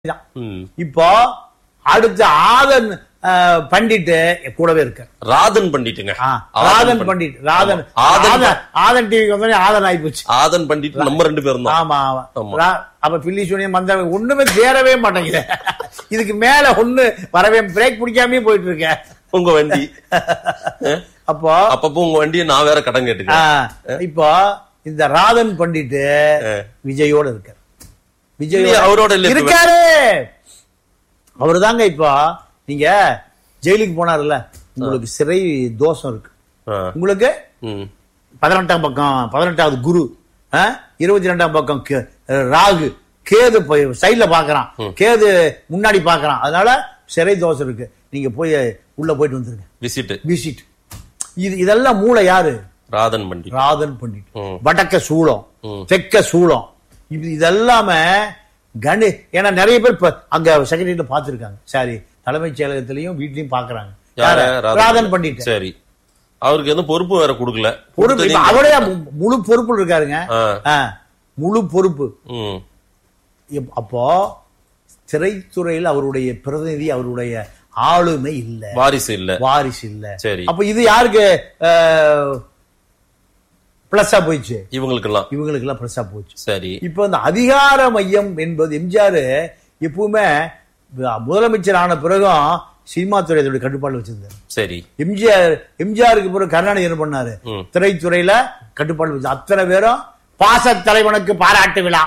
தான் ம். இப்போ அடுத்த ஆதன் அஹ், பண்டிட்டு கூடவே இருக்க ராதன் பண்டிட்டுங்க ராதன் பண்டிட் ராதன் ஆமா. ஆதன் ஆதன் ஆதன் டிவிக்கு வந்தோடனே ஆதன் ஆயிப்போச்சு ஆதன் பண்டிட் நம்ம ரெண்டு பேரும் தான் ஆமா ஆமா ஆமா. ரா- அப்ப பில்லி சூனியம் மந்த ஒண்ணுமே சேரவே மாட்டேங்குது இதுக்கு மேல ஒண்ணு வரவே பிரேக் பிடிக்காமயே போயிட்டு இருக்கேன் உங்க வண்டி அப்போ அப்பப்போ உங்க வண்டியை நான் வேற கடன் ஆ, கேட்டுக்கிறேன் இப்போ இந்த ராதன் பண்டிட்டு விஜயோட இருக்கார் விஜய் இல்லையே, அவரோட இல்ல இப்ப. இருக்காரு அவரு தாங்க இப்போ நீங்க ஜெயிலுக்கு போனார்ல உங்களுக்கு சிறை தோஷம் இருக்கு ஆ. உங்களுக்கு ம். பதினெட்டாம் பக்கம் பதினெட்டாவது குரு ஆ? இருபத்தி ரெண்டாம் பக்கம் கே- ராகு கேது போய் சைட்ல பாக்குறான் கேது முன்னாடி பாக்குறான் அதனால சிறை தோஷம் இருக்கு நீங்க போய் உள்ள போயிட்டு வந்துருங்க விசிட் விசிட் இது இதெல்லாம் மூளை யாரு ராதன் பண்டிட் ராதன் பண்டிட் ம். வடக்க சூளம் ம். தெற்க சூளம் இது இதெல்லாம கணு ஏன்னா நிறைய பேர் இப்ப அங்க செக்ரட்டரியில பாத்துருக்காங்க சரி தலைமைச் செயலகத்திலயும் வீட்லயும் பாக்குறாங்க யார ராதன் பண்டிட் சரி அவருக்கு எதுவும் பொறுப்பு வேற கொடுக்கல பொறுப்பு இப்ப அவரே மு- முழு பொறுப்பு இருக்காருங்க ஆ. ஆ, முழு பொறுப்பு ம். இப்- அப்போ திரைத்துறையில் அவருடைய பிரதிநிதி அவருடைய ஆளுமை இல்ல வாரிசு இல்ல வாரிசு இல்ல சரி. அப்ப இது யாருக்கு பிளஸ்ஸா போயிடுச்சு இவங்களுக்கெல்லாம் இவங்களுக்கு எல்லாம் பிளஸ்ஸா போச்சு சரி இப்ப இந்த அதிகார மையம் என்பது எம்ஜிஆர் எப்பவுமே முதலமைச்சர் ஆன பிறகும் சினிமா துறை அதோட கட்டுப்பாடு வச்சிருந்தார் சரி எம்ஜிஆர் எம்ஜிஆருக்கு பிறகு கருணாநிதி என்ன பண்ணாரு ம். திரைத்துறையில கட்டுப்பாடு வச்சு அத்தனை பேரும் பாச தலைவனுக்கு பாராட்டு விழா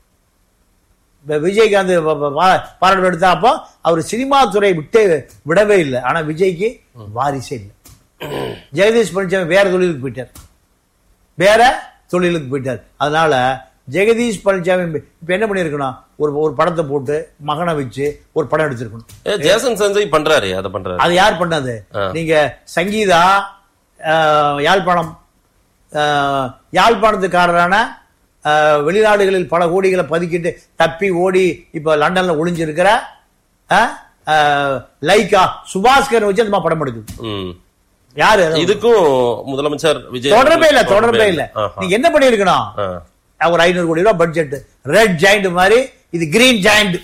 இப்ப விஜயகாந்த் ப- ப- பா- பாராட்டு எடுத்தா அப்போ அவர் சினிமா துறை விட்டே விடவே இல்லை ஆனா விஜய்க்கு வாரிசே இல்லை ஜெகதீஷ் பழனிசாமி வேற தொழிலுக்கு போயிட்டார் வேற தொழிலுக்கு போயிட்டார் அதனால ஜெகதீஷ் பழனிசாமி இப்ப என்ன பண்ணிருக்கணும் ஒரு ஒரு படத்தை போட்டு மகனை வச்சு ஒரு படம் எடுத்திருக்கணும் ஏ, ஜேசன் சஞ்சய் பண்றாரு அதை பண்றாரு அது யார் பண்ணது ஆ. நீங்க சங்கீதா ஆஹ், யாழ்ப்பாணம் ஆஹ், யாழ்ப்பாணத்துக்காரரான ஆஹ், வெளிநாடுகளில் பல கோடிகளை பதுக்கிட்டு தப்பி ஓடி இப்ப லண்டன்ல ஒளிஞ்சிருக்கிற ஆஹ், ஆஹ், லைக்கா சுபாஸ்கர் வச்சு அந்த மாதிரி படம் எடுக்குது ம். யாரு இதுக்கும் முதலமைச்சர் விஜய் தொடர்பே இல்ல தொடர்பே இல்ல ஆஹா. நீங்க என்ன பண்ணிருக்கணும் ஆ. ஒரு ஐநூறு கோடி ரூபாய் பட்ஜெட் ரெட் ஜாயிண்ட் மாதிரி இது கிரீன் ஜாயிண்ட்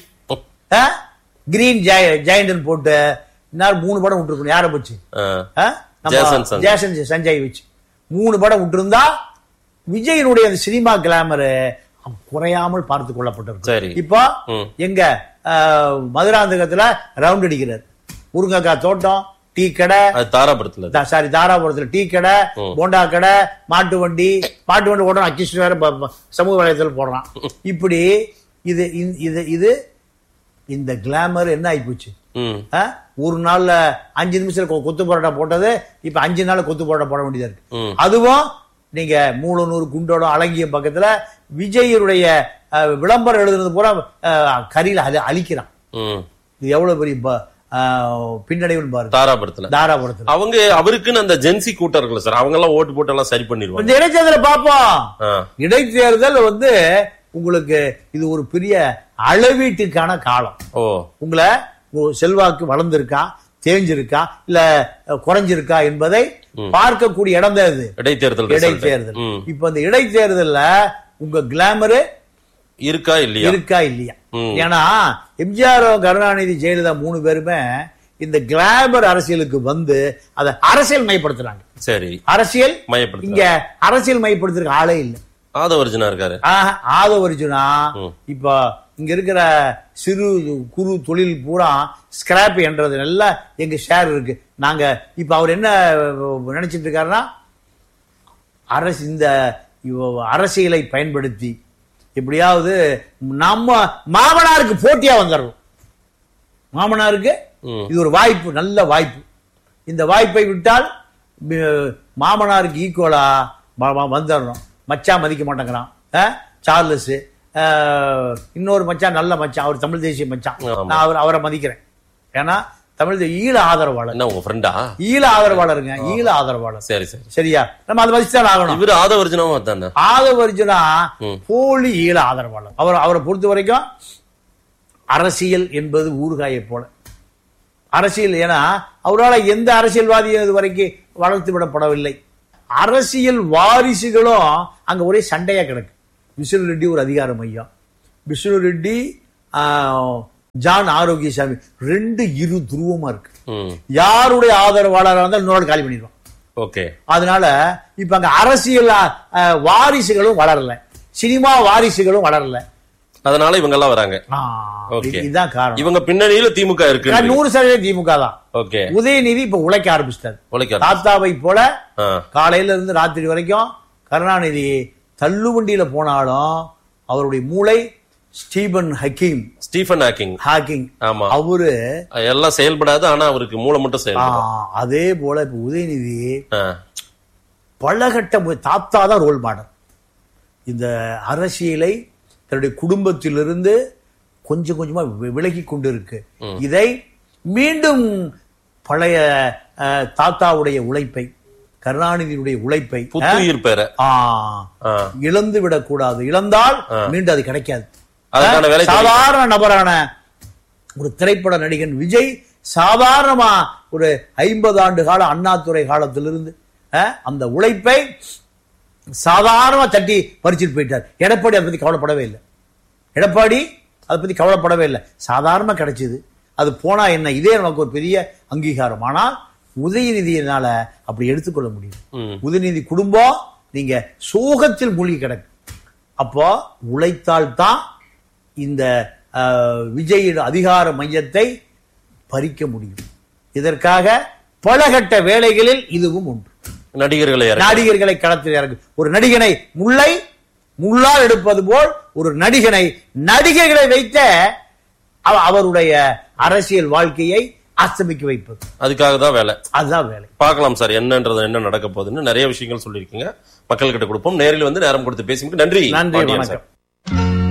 கிரீன் ஜாயிண்ட் போட்டு இன்னும் மூணு படம் விட்டுருக்கணும் யாரை வச்சு ஆ. ஆ? நம்ம ஜேசன் சஞ்சய். ஜேசன் சஞ்சய் வச்சு மூணு படம் விட்டுருந்தா விஜயனுடைய அந்த சினிமா கிளாமர் குறையாமல் பார்த்து கொள்ளப்பட்டிருக்கு சரி. இப்போ ம். எங்க ஆ, மதுராந்தகத்துல ரவுண்ட் அடிக்கிறார் முருங்கக்காய் தோட்டம் டீ கடை அது தாராபுரத்துல அது. சாரி தாராபுரத்துல டீ கடை ம். போண்டா கடை மாட்டு வண்டி மாட்டு வண்டி ஓடுறான் அக்கிஷ் வேற ப- ப- சமூக வலைதளத்தில் போடுறான் இப்படி இது இந்த- இது இது இந்த கிளாமர் என்ன ஆயிப்போச்சு ம். ஆ? ஒரு நாள்ல அஞ்சு நிமிஷத்துல கொ- கொத்து பரோட்டா போட்டது இப்ப அஞ்சு நாள் கொத்து பரோட்டா போட வேண்டியதா ம். இருக்கு அதுவும் நீங்க மூலனூர் குண்டோட அழகிய பக்கத்துல விஜயருடைய அஹ், விளம்பரம் எழுதுனது பூரா அஹ், கரியில அது அழிக்கிறான் ம். இது எவ்வளவு பெரிய ப- அஹ், பின்னடைவுன்னு பாருங்க தாராபுரத்துல தாராபுரத்துல அவங்க அவருக்குன்னு அந்த ஜென்சி கூட்டம் இருக்குல்ல சார் அவங்க எல்லாம் ஓட்டு போட்டு எல்லாம் சரி பண்ணிடுவாங்க இந்த இடைத்தேர்தலை பார்ப்போம் ஆ. இடைத்தேர்தல் வந்து உங்களுக்கு இது ஒரு பெரிய அளவீட்டுக்கான காலம் ஓ உங்களை உங்க செல்வாக்கு வளர்ந்திருக்கா தேஞ்சிருக்கா இல்ல அஹ், குறைஞ்சிருக்கா என்பதை பார்க்கக்கூடிய இடம் தான் இது இடைத்தேர்தல் result. இடைத்தேர்தல் ம். இப்ப இந்த இடைத்தேர்தல்ல உங்க கிளாமரு இருக்கா இல்லையா இருக்கா இல்லையா ம். ஏன்னா எம்ஜிஆர் கருணாநிதி ஜெயலலிதா மூணு பேருமே இந்த கிளாமர் அரசியலுக்கு வந்து அதை அரசியல் மயப்படுத்துறாங்க சரி அரசியல் மயப்படுத்த இங்க அரசியல் மயப்படுத்துறதுக்கு ஆளே இல்லை ஆதவர்ஜனா இருக்காரு ஆஹ், ஆதவரிச்சுனா ம். இப்ப இங்க இருக்கிற சிறு குறு தொழில் பூரா ஸ்கிராப் என்றது எல்லாம் எங்க ஷேர் இருக்கு நாங்க இப்ப அவர் என்ன நினைச்சிட்டு இருக்காருன்னா அரசு இந்த இவ- அரசியலை பயன்படுத்தி எப்படியாவது நம்ம மாமனாருக்கு போட்டியா வந்துடணும் மாமனாருக்கு ம். இது ஒரு வாய்ப்பு நல்ல வாய்ப்பு இந்த வாய்ப்பை விட்டால் ம- மாமனாருக்கு ஈக்குவலா வந்துடணும் மச்சான் மதிக்க மாட்டேங்கிறான் ஆ? சார்லஸ் ஆ, இன்னொரு மச்சான் நல்ல மச்சான் அவர் தமிழ் தேசிய மச்சான் ஆமா. நான் அவர் அவரை மதிக்கிறேன் ஏன்னா தமிழ் தே- ஈழ ஆதரவாளர் என்ன உங்க ஃப்ரெண்டா ஈழ ஆதரவாளருங்க ஈழ ஆதரவாளர் சரி சரி சரியா நம்ம அதை மதிச்சுதான் ஆகணும் இவரு ஆதவர்ஜனாவும் தானே ஆதவர்ஜுனா ம். போலி ஈழ ஆதரவாளர் அவர் அவரை பொறுத்த வரைக்கும் அரசியல் என்பது ஊறுகாயை போல அரசியல் ஏன்னா அவரால் எந்த அரசியல்வாதியும் இது வரைக்கும் வளர்த்து விடப்படவில்லை அரசியல் வாரிசுகளும் அங்க ஒரே சண்டையா கிடக்கு விஷ்ணு ரெட்டி ஒரு அதிகார மையம் விஷ்ணு ரெட்டி ஆஹ், ஜான் ஆரோக்கியசாமி ரெண்டு இரு துருவமா இருக்கு ம் யாருடைய ஆதரவாளராக இருந்தாலும் இன்னொரு காலி பண்ணிடுவான் ஓகே அதனால இப்ப அங்க அரசியல் அஹ், வாரிசுகளும் வளரல சினிமா வாரிசுகளும் வளரல அதனால இவங்க எல்லாம் வராங்க ஆ, Okay. இது- இதுதான் காரணம் இவங்க பின்னணியில திமுக இருக்கு நான் நூறு சதவீதம் திமுக தான் ஓகே உதயநிதி இப்ப உழைக்க ஆரம்பிச்சிட்டாரு உழைக்காது தாத்தாவை போல ஆ, காலையில இருந்து ராத்திரி வரைக்கும் கருணாநிதி தள்ளுவண்டியில போனாலும் அவருடைய மூளை ஸ்டீபன் ஹக்கீம் ஸ்டீஃபன் ஹாக்கிங் ஹாக்கிங் ஆமா அவரு எல்லாம் செயல்படாது ஆனா அவருக்கு மூளை மட்டும் ஆ, செயல்படும் அதே போல இப்ப உதயநிதி ஆ, பலகட்ட மு- தாத்தா தான் ரோல் மாடல் இந்த அரசியலை தன்னுடைய குடும்பத்திலிருந்து கொஞ்சம் கொஞ்சமா வி- விலகி கொண்டிருக்கு இதை மீண்டும் பழைய அஹ், தாத்தாவுடைய உழைப்பை கருணாநிதியுடைய உழைப்பை புத்துயிர் பெற ஆ, ஆ, இழந்து விடக்கூடாது இழந்தால் மீண்டும் அது கிடைக்காது அதுக்கான வேலை தெரியும். சாதாரண நபரான ஒரு திரைப்பட நடிகன் விஜய் சாதாரணமா ஒரு ஐம்பது ஆண்டு கால அண்ணாதுரை காலத்திலிருந்து அஹ், அந்த உழைப்பை சாதாரணமா தட்டி பறிச்சுட்டு போயிட்டார் எடப்பாடி அதை பத்தி கவலைப்படவே இல்லை எடப்பாடி அதை பத்தி கவலைப்படவே இல்லை சாதாரணமா கிடைச்சது அது போனா என்ன இதே நமக்கு ஒரு பெரிய அங்கீகாரம் ஆனால் உதயநிதியினால அப்படி எடுத்துக்கொள்ள முடியும் ம். உதயநிதி குடும்பம் நீங்க சோகத்தில் மூழ்கி கிடக்கு அப்போ உழைத்தால்தான் இந்த அஹ், விஜயின் அதிகார மையத்தை பறிக்க முடியும் இதற்காக பலகட்ட வேலைகளில் இதுவும் உண்டு நடிகர்களை இறக்கி நடிகர்களை களத்தில் இறங்கு ஒரு நடிகனை முல்லை முள்ளால் எடுப்பது போல் ஒரு நடிகனை நடிகர்களை வைத்த அவ- அவருடைய அரசியல் வாழ்க்கையை அஸ்தமிக்க வைப்பது அதுக்காக தான் வேலை அதுதான் வேலை பார்க்கலாம் சார் என்னன்றது என்ன நடக்க போகுதுன்னு நிறைய விஷயங்கள் சொல்லியிருக்கீங்க மக்கள்கிட்ட கொடுப்போம் நேரில் வந்து நேரம் கொடுத்து பேசிக்கு நன்றி நன்றி பாண்டியன் சார். வணக்கம்